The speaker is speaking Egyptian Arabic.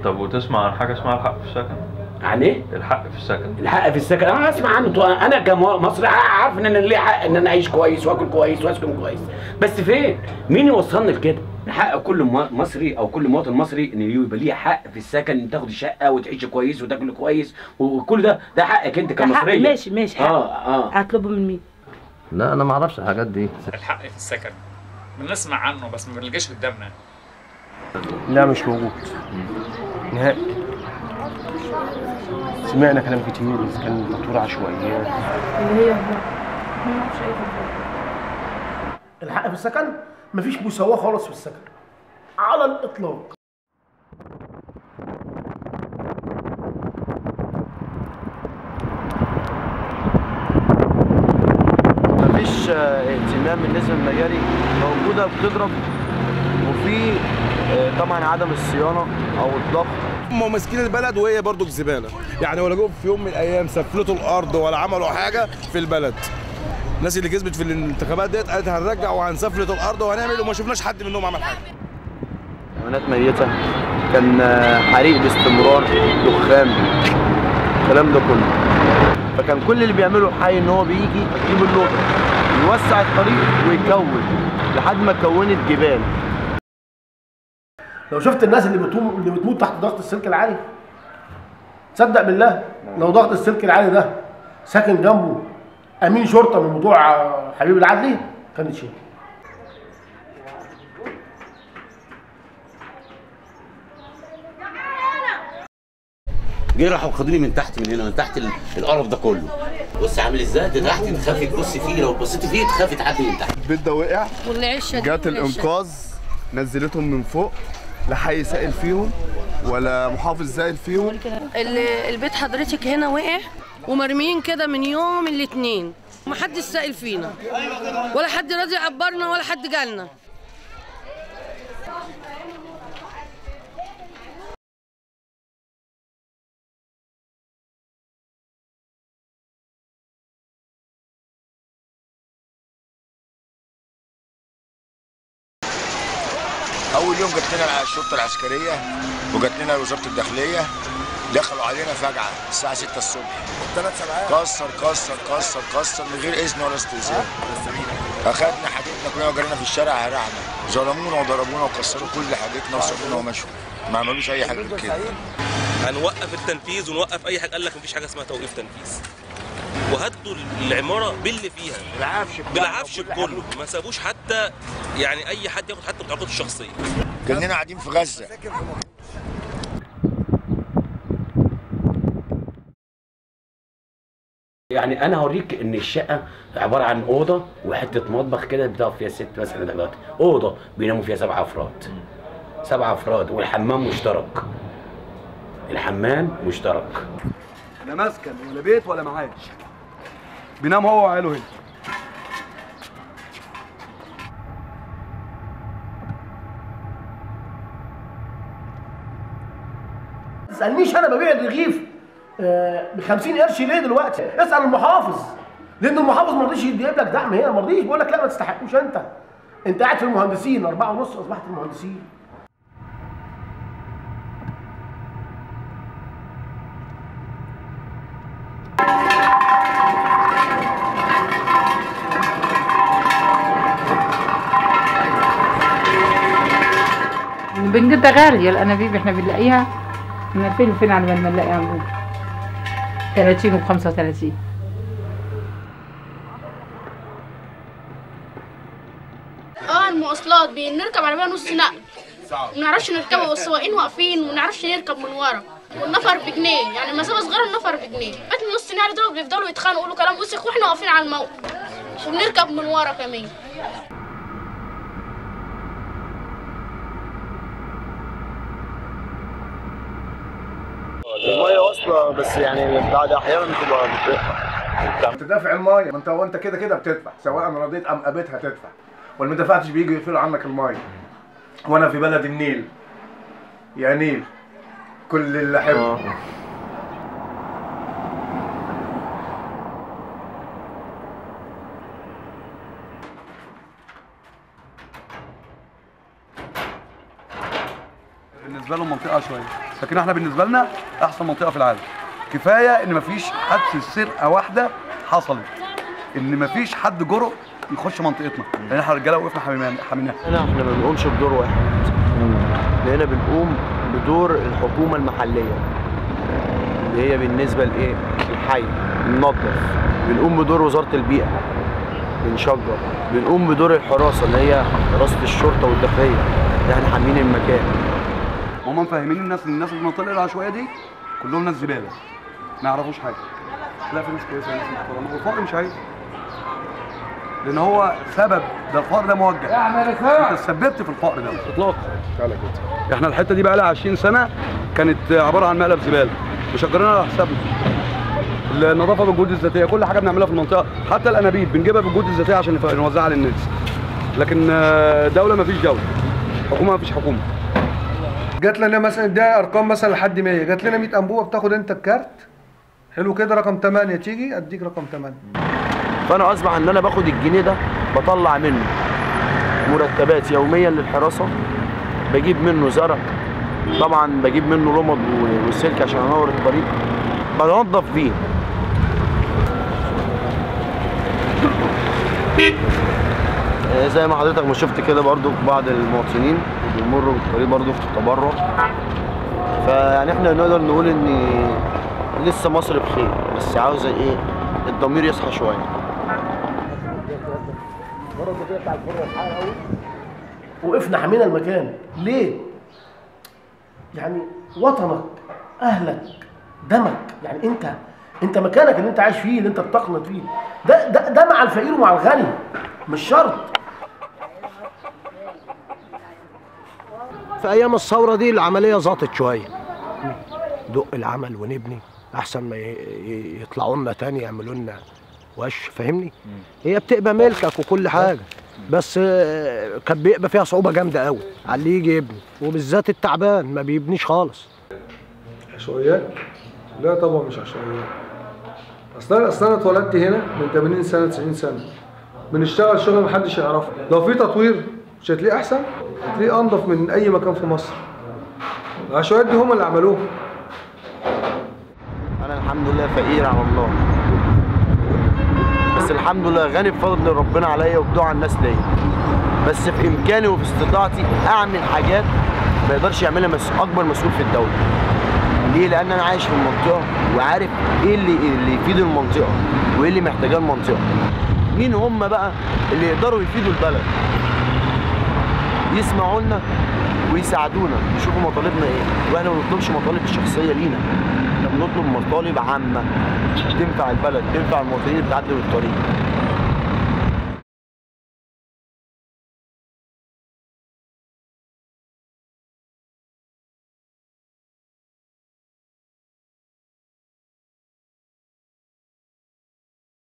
طب وتسمع عن حاجه اسمها الحق في السكن عن ايه؟ الحق في السكن الحق في السكن انا اسمع عنه طبعاً. انا كمصري عارف ان انا ليه حق ان انا اعيش كويس واكل كويس واسكن كويس بس فين؟ مين يوصلني لكده؟ حق كل مو- مصري او كل مواطن مصري ان يبقى ليه حق في السكن ان تاخد شقه وتعيش كويس وتاكل كويس وكل ده ده حقك انت ده حق كمصريه ماشي ماشي حق اه اه هطلبه من مين؟ لا انا ما اعرفش الحاجات دي الحق في السكن بنسمع عنه بس ما بنلقاش قدامنا لا مش موجود نهائي سمعنا كلام كتير بس كان تطوير عشوائيات اللي هي الحق في السكن مفيش مساواة خالص في السكن على الإطلاق مفيش آه، اهتمام بالنسبه للمجاري موجوده بتضرب وفي آه، طبعا عدم الصيانه او الضغط هم ماسكين البلد وهي برضو زباله يعني ولا جم في يوم من الايام سفلتوا الارض ولا عملوا حاجه في البلد الناس اللي كسبت في الانتخابات ديت قالت هنرجع وهنسفلت الارض وهنعمل وما شفناش حد منهم عمل حاجه حيوانات ميته كان آه، حريق باستمرار دخان الكلام ده كله فكان كل اللي بيعمله الحي ان هو بيجي يجيب اللوطه يوسع الطريق ويكون لحد ما كونت جبال لو شفت الناس اللي بتموت اللي بتموت تحت ضغط السلك العالي تصدق بالله لو ضغط السلك العالي ده ساكن جنبه امين شرطه من بتوع آه، حبيب العدلي كانت شيء جه راحوا خدوني من تحت من هنا من تحت ال- القرف ده كله بص عامل ازاي ده تحت تخافي تبص فيه لو بصيت فيه تخافي تعدي من تحت البيت ده وقع والعشه دي جات والعشة. الانقاذ نزلتهم من فوق لا حي سائل فيهم ولا محافظ سائل فيهم ال- البيت حضرتك هنا وقع ومرميين كده من يوم الاثنين ومحدش سائل فينا ولا حد راضي يعبرنا ولا حد جالنا اول يوم جت لنا الشرطه العسكريه وجت لنا وزاره الداخليه دخلوا علينا فجعه الساعه 6 الصبح ثلاث ساعات كسر كسر كسر كسر من غير اذن ولا استئذان اخدنا حاجتنا كلنا وجرينا في الشارع هرعنا ظلمونا وضربونا وكسروا كل حاجتنا وسابونا ومشوا ما عملوش اي حاجه غير كده هنوقف التنفيذ ونوقف اي حاجه قال لك مفيش حاجه اسمها توقيف تنفيذ وهدوا العماره باللي فيها بالعفش بتاعها بالعفش وكل بكله ما سابوش حتى يعني اي حد ياخد حتى بطاقته الشخصيه كاننا قاعدين في غزه يعني انا هوريك ان الشقه عباره عن اوضه وحته مطبخ كده بتقف فيها ست مثلا دلوقتي اوضه بيناموا فيها سبع افراد سبع افراد والحمام مشترك الحمام مشترك لا مسكن ولا بيت ولا معاش بينام هو وعياله هنا ما تسالنيش انا ببيع الرغيف ب 50 قرش ليه دلوقتي؟ اسال المحافظ لان المحافظ ما رضيش يجيب لك دعم هنا ما رضيش بيقول لك لا ما تستحقوش انت انت قاعد في المهندسين أربعة ونص اصبحت المهندسين بنجدة غالية الأنابيب احنا بنلاقيها من فين وفين على ما نلاقيها عندنا 30 و 35 اه المواصلات بنركب عربيه نص نقل ما نعرفش نركبها والسواقين واقفين وما نعرفش نركب من ورا والنفر بجنيه يعني مسافه صغيره النفر بجنيه بقيت نص نقل دول بيفضلوا يتخانقوا يقولوا كلام وسخ واحنا واقفين على الموقف وبنركب من ورا كمان الميه واصله بس يعني بعد احيانا بتبقى بتقطع تدافع المايه ما انت وانت كده كده بتدفع سواء رضيت ام ابيتها تدفع واللي ما دفعتش بيجوا يقفلوا عنك المايه وانا في بلد النيل يا نيل كل اللي احبه بالنسبه بالنسبه لهم منطقه عشوائيه لكن احنا بالنسبه لنا احسن منطقه في العالم كفايه ان مفيش حادثه سرقه واحده حصلت ان مفيش حد جرؤ يخش منطقتنا لان احنا رجاله وقفنا حمينا- حميناها هنا احنا ما بنقومش بدور واحد لقينا بنقوم بدور الحكومه المحليه اللي هي بالنسبه لايه الحي بننظف بنقوم بدور وزاره البيئه بنشجر بنقوم بدور الحراسه اللي هي حراسه الشرطه والداخليه اللي احنا حامين المكان هم مفهمين الناس ان الناس في المنطقه العشوائيه دي كلهم ناس زباله ما يعرفوش حاجه لا في ناس كويسه وناس محترمه والفقر مش عيب لان هو سبب ده الفقر ده موجه انت تسببت في الفقر ده اطلاقا احنا الحته دي بقى لها 20 سنه كانت عباره عن مقلب زباله مشجرينها على حسابنا النظافه بالجهود الذاتيه كل حاجه بنعملها في المنطقه حتى الانابيب بنجيبها بالجهود الذاتيه عشان نف- نوزعها للناس لكن آه، دوله ما فيش دوله حكومه ما فيش حكومه جات لنا مثلا ده ارقام مثلا لحد 100 جات لنا 100 انبوبه بتاخد انت الكارت حلو كده رقم 8 تيجي اديك رقم 8 فانا اصبح ان انا باخد الجنيه ده بطلع منه مرتبات يوميا للحراسه بجيب منه زرع طبعا بجيب منه لمض و- وسلك عشان انور الطريق بنظف بيه آه، زي ما حضرتك ما شفت كده برضو بعض المواطنين بيمروا بالطريق برضو في التبرع فيعني احنا نقدر نقول ان لسه مصر بخير بس عاوزه ايه الضمير يصحى شويه وقفنا حمينا المكان ليه؟ يعني وطنك اهلك دمك يعني انت انت مكانك اللي انت عايش فيه اللي انت بتقنط فيه ده ده ده مع الفقير ومع الغني مش شرط في ايام الثوره دي العمليه ظبطت شويه دق العمل ونبني احسن ما ي- ي- يطلعوا لنا تاني يعملوا لنا وش فاهمني هي بتبقى ملكك وكل حاجه بس آه، كان بيبقى فيها صعوبه جامده قوي على اللي يجي يبني وبالذات التعبان ما بيبنيش خالص عشوائيات؟ لا طبعا مش عشوائيات اصلا اصلا انا اتولدت هنا من 80 سنه 90 سنه بنشتغل شغل محدش يعرفه لو في تطوير مش هتلاقيه احسن هتلاقيه انضف من اي مكان في مصر العشوائيات دي هم اللي عملوها انا الحمد لله فقير على الله بس الحمد لله غني بفضل ربنا عليا وبدعاء الناس ليا بس في امكاني وفي استطاعتي اعمل حاجات ما يقدرش يعملها مس... اكبر مسؤول في الدوله ليه لان انا عايش في المنطقه وعارف ايه اللي اللي يفيد المنطقه وايه اللي محتاجاه المنطقه مين هم بقى اللي يقدروا يفيدوا البلد يسمعوا لنا ويساعدونا يشوفوا مطالبنا ايه واحنا ما بنطلبش مطالب شخصيه لينا احنا بنطلب مطالب عامه تنفع البلد تنفع المواطنين اللي بتعدي بالطريق